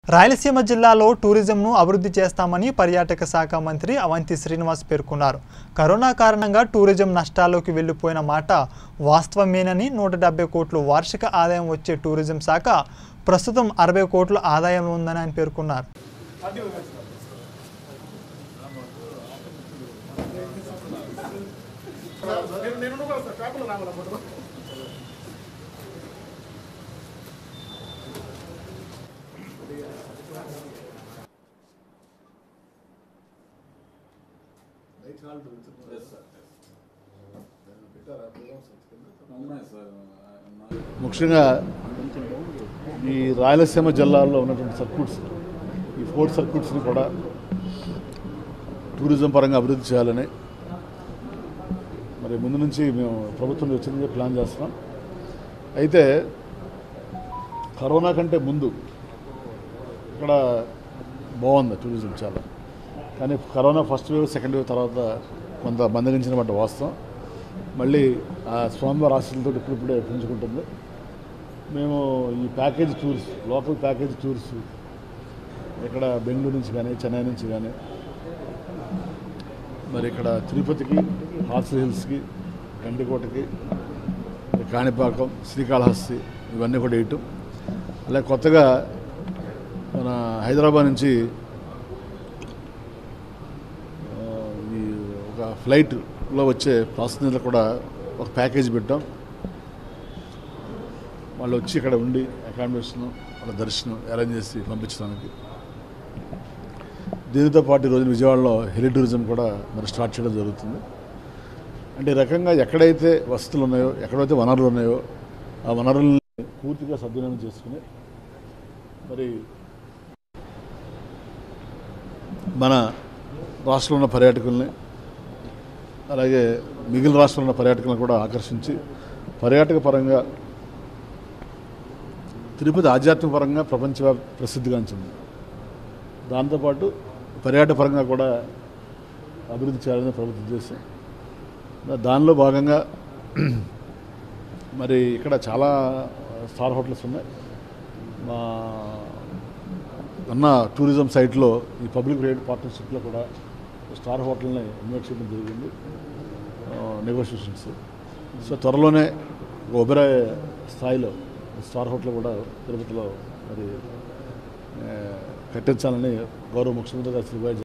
రాయలసీమ జిల్లాలో టూరిజంను అభివృద్ధి చేస్తామని పర్యాటక శాఖ మంత్రి అవంతి శ్రీనివాస్ పేర్కొన్నారు కరోనా కారణంగా టూరిజం నష్టాల్లోకి వెళ్లిపోయిన మాట వాస్తవమేనని నూట డెబ్బై కోట్లు వార్షిక ఆదాయం వచ్చే టూరిజం శాఖ ప్రస్తుతం అరవై కోట్ల ఆదాయం ఉందని ఆయన పేర్కొన్నారు ముఖ్యంగా ఈ రాయలసీమ జిల్లాలో ఉన్నటువంటి సర్క్యూట్స్ ఈ ఫోర్ సర్క్యూట్స్ని కూడా టూరిజం పరంగా అభివృద్ధి చేయాలని మరి ముందు నుంచి మేము ప్రభుత్వం వచ్చింది ప్లాన్ చేస్తున్నాం అయితే కరోనా కంటే ముందు ఇక్కడ బాగుంది టూరిజం చాలా కానీ corona first wave second wave తర్వాత కొంత మందగించిన పడ్డ వాస్తవం మళ్ళీ ఆ స్వామివారి ఆశలతో ఇప్పుడిప్పుడే పెంచుకుంటుంది మేము ఈ package tours local package tours ఇక్కడ బెంగళూరు నుంచి కానీ చెన్నై నుంచి కానీ మరి ఇక్కడ తిరుపతికి హార్సల్ హిల్స్కి గండికోటకి కాణిపాకం శ్రీకాళహస్తి ఇవన్నీ కూడా వేయటం అలాగే కొత్తగా మన హైదరాబాద్ నుంచి ఆ, ఈ ఒక ఫ్లైట్లో వచ్చే ప్యాసింజర్లు కూడా ఒక ప్యాకేజ్ పెట్టాం వాళ్ళు వచ్చి ఇక్కడ ఉండి అకామిడేషన్ వాళ్ళ దర్శనం అరేంజ్ చేసి పంపించడానికి దీనితో పాటు ఈరోజు విజయవాడలో హెలి టూరిజం కూడా మరి స్టార్ట్ చేయడం జరుగుతుంది అంటే ఈ రకంగా ఎక్కడైతే వసతులు ఉన్నాయో ఎక్కడైతే వనరులు ఉన్నాయో ఆ వనరుల్ని పూర్తిగా సద్వినియోగం చేసుకుని మరి మన రాష్ట్రంలో ఉన్న పర్యాటకుల్ని అలాగే మిగిలిన రాష్ట్రంలో ఉన్న పర్యాటకులను కూడా ఆకర్షించి పర్యాటక పరంగా తిరుపతి ఆధ్యాత్మిక పరంగా ప్రపంచవ్యాప్త ప్రసిద్ధిగాంచింది దాంతోపాటు పర్యాటక పరంగా కూడా అభివృద్ధి చేయాలని ప్రభుత్వ ఉద్దేశం దానిలో భాగంగా మరి ఇక్కడ చాలా స్టార్ హోటల్స్ ఉన్నాయి మా ఉన్న టూరిజం సైట్లో ఈ పబ్లిక్ ప్రైవేట్ పార్ట్నర్షిప్లో కూడా స్టార్ హోటల్ని ఇన్వైట్ చేయడం జరిగింది నెగోషియేషన్స్ సో త్వరలోనే ఒబెరా స్థాయిలో స్టార్ హోటల్ కూడా తిరుపతిలో మరి ఆ, కట్టించాలని గౌరవ ముఖ్యమంత్రి గారు శ్రీ వైఎస్